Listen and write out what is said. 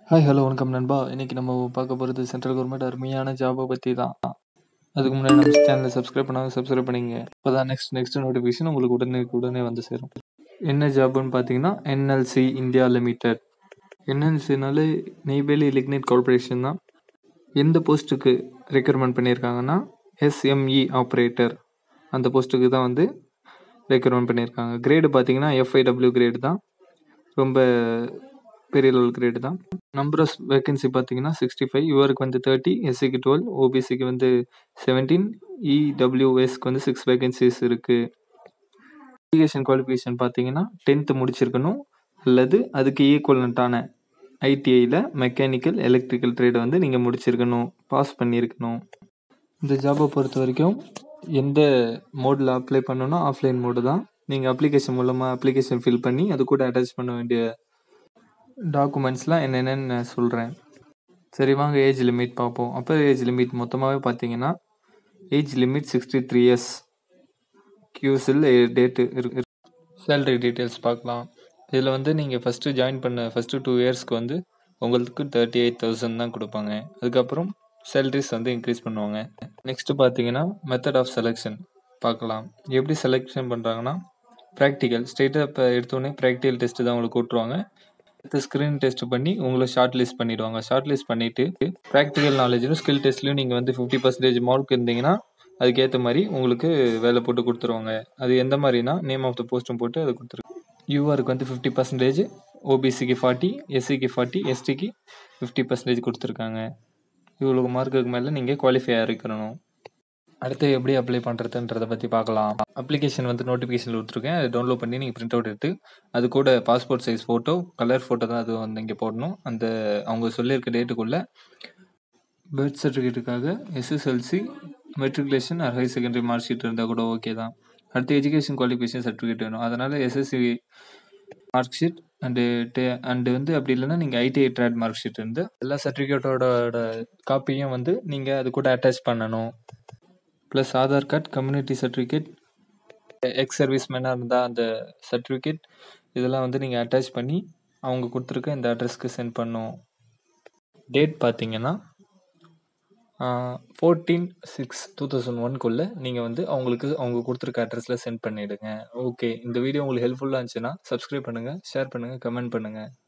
hi hello வணக்கம் நண்பா இன்னைக்கு நம்ம பார்க்க போகிறது சென்ட்ரல் கவர்மெண்ட் அருமையான ஜாபை பற்றி தான் அதுக்கு முன்னாடி நம்ம சேனலை சப்ஸ்கிரைப் பண்ணாங்க சப்ஸ்கிரைப் பண்ணிங்க இப்போ தான் நெக்ஸ்ட் நெக்ஸ்ட் நோட்டிஃபிகேஷன் உங்களுக்கு உடனே உடனே வந்து சேரும் என்ன ஜாப்னு பார்த்தீங்கன்னா என்எல்சி இந்தியா லிமிடெட் என்எல்சினாலே நெய்வேலி லிக்னைட் கார்பரேஷன் தான் எந்த போஸ்ட்டுக்கு ரெக்ரூட்மெண்ட் பண்ணியிருக்காங்கன்னா எஸ்எம்இ ஆப்ரேட்டர் அந்த போஸ்ட்டுக்கு தான் வந்து ரெக்ரூட்மெண்ட் பண்ணியிருக்காங்க கிரேடு பார்த்தீங்கன்னா எஃப்ஐடபிள்யூ கிரேடு தான் ரொம்ப பெரிய லெவல் கிரேடு தான் நம்பர் ஆஃப் வேகன்சி பார்த்தீங்கன்னா சிக்ஸ்டி ஃபைவ் இவருக்கு வந்து தேர்ட்டி எஸ்சிக்கு டுவெல் ஓபிசிக்கு வந்து செவன்டீன் இடபிள்யூஎஸ்க்கு வந்து சிக்ஸ் வேகன்சிஸ் இருக்குது எஜுகேஷன் குவாலிஃபிகேஷன் பார்த்தீங்கன்னா டென்த்து முடிச்சிருக்கணும் அல்லது அதுக்கு ஈக்குவலண்ட்டான ஐடிஐயில் மெக்கானிக்கல் எலக்ட்ரிக்கல் ட்ரேடை வந்து நீங்கள் முடிச்சிருக்கணும் பாஸ் பண்ணியிருக்கணும் இந்த ஜாபை பொறுத்த வரைக்கும் எந்த மோடில் அப்ளை பண்ணணும்னா ஆஃப்லைன் மோடு தான் நீங்கள் அப்ளிகேஷன் மூலமாக அப்ளிகேஷன் ஃபில் பண்ணி அது கூட அட்டாச் பண்ண வேண்டிய டாக்குமெண்ட்ஸ்லாம் என்னென்னு நான் சொல்கிறேன் சரி வாங்க ஏஜ் லிமிட் பார்ப்போம் அப்போ ஏஜ் லிமிட் மொத்தமாகவே பார்த்தீங்கன்னா age limit sixty three years கியூஸில் டேட்டு இருக்கு சேலரி டீட்டெயில்ஸ் பார்க்கலாம் இதில் வந்து நீங்கள் ஃபஸ்ட்டு ஜாயின் பண்ண ஃபஸ்ட்டு டூ இயர்ஸ்க்கு வந்து உங்களுக்கு தேர்ட்டி எயிட் தௌசண்ட் தான் கொடுப்பாங்க அதுக்கப்புறம் சேலரிஸ் வந்து இன்க்ரீஸ் பண்ணுவாங்க நெக்ஸ்ட்டு பார்த்தீங்கன்னா மெத்தட் ஆஃப் செலெக்ஷன் பார்க்கலாம் எப்படி செலெக்ஷன் பண்ணுறாங்கன்னா ப்ராக்டிக்கல் ஸ்ட்ரெயிட்டாக இப்போ எடுத்தோடனே ப்ராக்டிக்கல் டெஸ்ட்டு தான் உங்களுக்கு கூட்டுருவாங்க அடுத்து ஸ்க்ரீன் டெஸ்ட் பண்ணி உங்களை ஷார்ட் லிஸ்ட் பண்ணிடுவாங்க ஷார்ட் லிஸ்ட் பண்ணிவிட்டு ப்ராக்டிக்கல் நாலேஜும் ஸ்கில் டெஸ்ட்லையும் நீங்கள் வந்து ஃபிஃப்டி பர்சன்டேஜ் மார்க் இருந்தீங்கன்னா அதுக்கேற்ற மாதிரி உங்களுக்கு வேலை போட்டு கொடுத்துருவாங்க அது எந்த மாதிரினா நேம் ஆஃப் த போஸ்ட்டும் போட்டு அது கொடுத்துருக்கு யூஆருக்கு வந்து ஃபிஃப்டி பர்சன்டேஜ் ஓபிசிக்கு ஃபார்ட்டி எஸ்சிக்கு ஃபார்ட்டி எஸ்டிக்கு ஃபிஃப்டி பர்சன்டேஜ் கொடுத்துருக்காங்க இவ்வளோ மார்க்குக்கு மேலே நீங்கள் குவாலிஃபை ஆகிருக்கணும் அடுத்து எப்படி அப்ளை பண்ணுறதுன்றதை பற்றி பார்க்கலாம் அப்ளிகேஷன் வந்து நோட்டிஃபிகேஷன் கொடுத்துருக்கேன் அதை டவுன்லோட் பண்ணி நீங்கள் பிரிண்ட் அவுட் எடுத்து அது கூட passport size photo colour photo தான் அது வந்து இங்கே போடணும் அந்த அவங்க சொல்லியிருக்க டேட்டுக்குள்ளே பர்த் சர்டிஃபிகேட்டுக்காக SSLC matriculation or high secondary mark sheet இருந்தால் கூட ஓகே தான் அடுத்து எஜுகேஷன் குவாலிஃபிகேஷன் சர்டிஃபிகேட் வேணும் அதனால் SSC mark sheet and day and வந்து அப்படி இல்லைன்னா நீங்கள் ஐடிஐ ட்ரேட் மார்க் ஷீட் இருந்து எல்லா சர்டிஃபிகேட்டோட காப்பியும் வந்து நீங்கள் அது கூட அட்டாச் பண்ணணும் plus Aadhaar card community certificate ex service மேனாக இருந்தால் அந்த சர்டிஃபிகேட் இதெல்லாம் வந்து நீங்கள் அட்டாச் பண்ணி அவங்க கொடுத்துருக்க இந்த அட்ரஸ்க்கு சென்ட் பண்ணும் டேட் பார்த்தீங்கன்னா ஃபோர்டீன் சிக்ஸ் டூ தௌசண்ட் ஒன்குள்ளே நீங்கள் வந்து அவங்களுக்கு அவங்க கொடுத்துருக்க அட்ரஸில் சென்ட் பண்ணிவிடுங்க ஓகே இந்த வீடியோ உங்களுக்கு ஹெல்ப்ஃபுல்லாக இருந்துச்சுன்னா சப்ஸ்கிரைப் பண்ணுங்கள் ஷேர் பண்ணுங்கள் கமெண்ட் பண்ணுங்கள்